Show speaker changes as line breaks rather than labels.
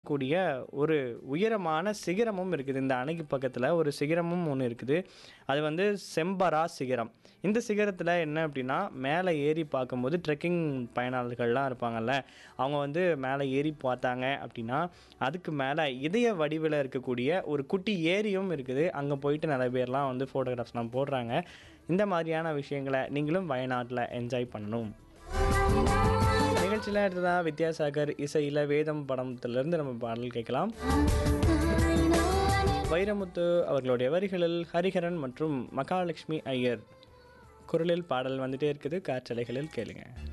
இருக்கக்கூடிய ஒரு உயரமான சிகரமும் இருக்குது இந்த அணைக்கு பக்கத்தில் ஒரு சிகரமும் ஒன்று இருக்குது அது வந்து செம்பரா சிகரம் இந்த சிகரத்தில் என்ன அப்படின்னா மேலே ஏறி பார்க்கும்போது ட்ரெக்கிங் பயனாளர்கள்லாம் இருப்பாங்கல்ல அவங்க வந்து மேலே ஏறி பார்த்தாங்க அப்படின்னா அதுக்கு மேலே இதய வடிவில் இருக்கக்கூடிய ஒரு குட்டி ஏரியும் இருக்குது அங்கே போயிட்டு நிறைய பேர்லாம் வந்து ஃபோட்டோகிராஃப்ஸ்லாம் போடுறாங்க இந்த மாதிரியான விஷயங்களை நீங்களும் வயநாட்டில் என்ஜாய் பண்ணணும் நிகழ்ச்சியில் அடுத்ததாக வித்யாசாகர் இசையில் வேதம் படத்திலிருந்து நம்ம பாடல் கேட்கலாம் வைரமுத்து அவர்களுடைய வரிகளில் ஹரிஹரன் மற்றும் மகாலட்சுமி ஐயர் குரலில் பாடல் வந்துட்டே இருக்குது காற்றலைகளில் கேளுங்க